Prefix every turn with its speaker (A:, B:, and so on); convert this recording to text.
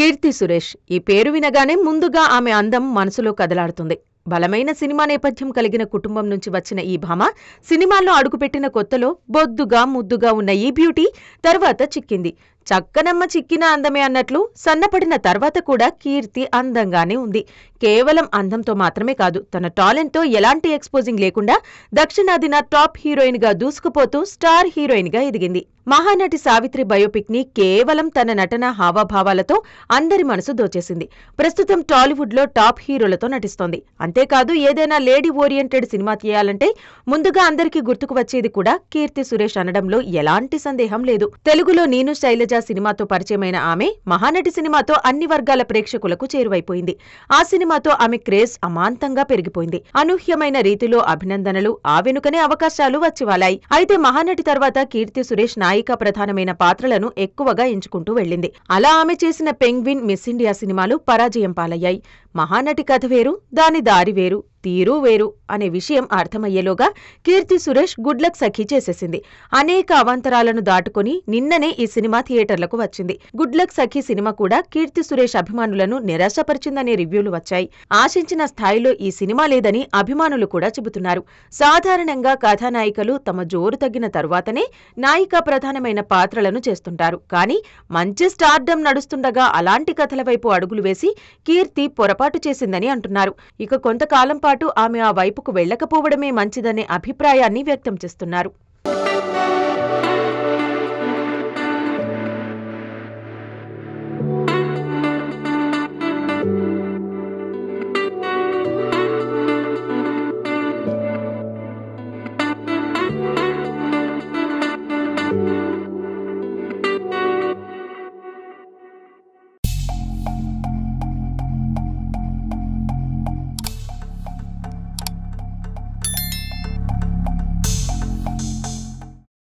A: కీర్తి సురేష్ ఈ పేరు వినగానే ముందుగా ఆమె అందం మనసులో కదలాడుతుంది బలమైన సినిమా నేపథ్యం కలిగిన కుటుంబం నుంచి వచ్చిన ఈ భామ సినిమాల్లో అడుగుపెట్టిన కొత్తలో బొద్దుగా ముద్దుగా ఉన్న ఈ బ్యూటీ తర్వాత చిక్కింది చక్కనమ్మ చిక్కిన అందమే అన్నట్లు సన్నపడిన తర్వాత కూడా కీర్తి అందంగానే ఉంది కేవలం అందంతో మాత్రమే కాదు తన టాలెంట్తో ఎలాంటి ఎక్స్పోజింగ్ లేకుండా దక్షిణాదిన టాప్ హీరోయిన్ గా దూసుకుపోతూ స్టార్ హీరోయిన్ గా ఎదిగింది మహానటి సావిత్రి బయోపిక్ ని కేవలం తన నటన హావభావాలతో అందరి మనసు దోచేసింది ప్రస్తుతం టాలీవుడ్ లో టాప్ హీరోలతో నటిస్తోంది అంతేకాదు ఏదైనా లేడీ ఓరియంటెడ్ సినిమా తీయాలంటే ముందుగా అందరికీ గుర్తుకు వచ్చేది కూడా కీర్తి సురేష్ అనడంలో ఎలాంటి సందేహం లేదు తెలుగులో నేను శైలజ సినిమాతో పరిచయమైన ఆమె మహానటి సినిమాతో అన్ని వర్గాల ప్రేక్షకులకు చేరువైపోయింది ఆ సినిమాతో ఆమె క్రేజ్ అమాంతంగా పెరిగిపోయింది అనూహ్యమైన రీతిలో అభినందనలు ఆ వెనుకనే అవకాశాలు వచ్చివాలాయి అయితే మహానటి తర్వాత కీర్తి సురేష్ నాయిక ప్రధానమైన పాత్రలను ఎక్కువగా ఎంచుకుంటూ వెళ్ళింది అలా ఆమె చేసిన పెంగ్విన్ మిస్ ఇండియా సినిమాలు పరాజయం పాలయ్యాయి మహానటి కథ వేరు దాని దారి వేరు తీరు వేరు అనే విషయం అర్థమయ్యేలోగా కీర్తి సురేష్ గుడ్ లక్ సఖీ చేసేసింది అనేక అవాంతరాలను దాటుకొని నిన్ననే ఈ సినిమా థియేటర్లకు వచ్చింది గుడ్ లక్ సఖీ సినిమా కూడా కీర్తి సురేష్ అభిమానులను నిరాశపరిచిందనే రివ్యూలు వచ్చాయి ఆశించిన స్థాయిలో ఈ సినిమా లేదని అభిమానులు కూడా చెబుతున్నారు సాధారణంగా కథానాయికలు తమ జోరు తగ్గిన తరువాతనే నాయిక ప్రధానమైన పాత్రలను చేస్తుంటారు కానీ మంచి స్టార్డమ్ నడుస్తుండగా అలాంటి కథల వైపు అడుగులు వేసి కీర్తి పొరపాటు చేసిందని అంటున్నారు ఇక కొంతకాలం పాటు ఆమె ఆ వైపుకు వెళ్లకపోవడమే మంచిదనే అభిప్రాయాన్ని వ్యక్తం చేస్తున్నారు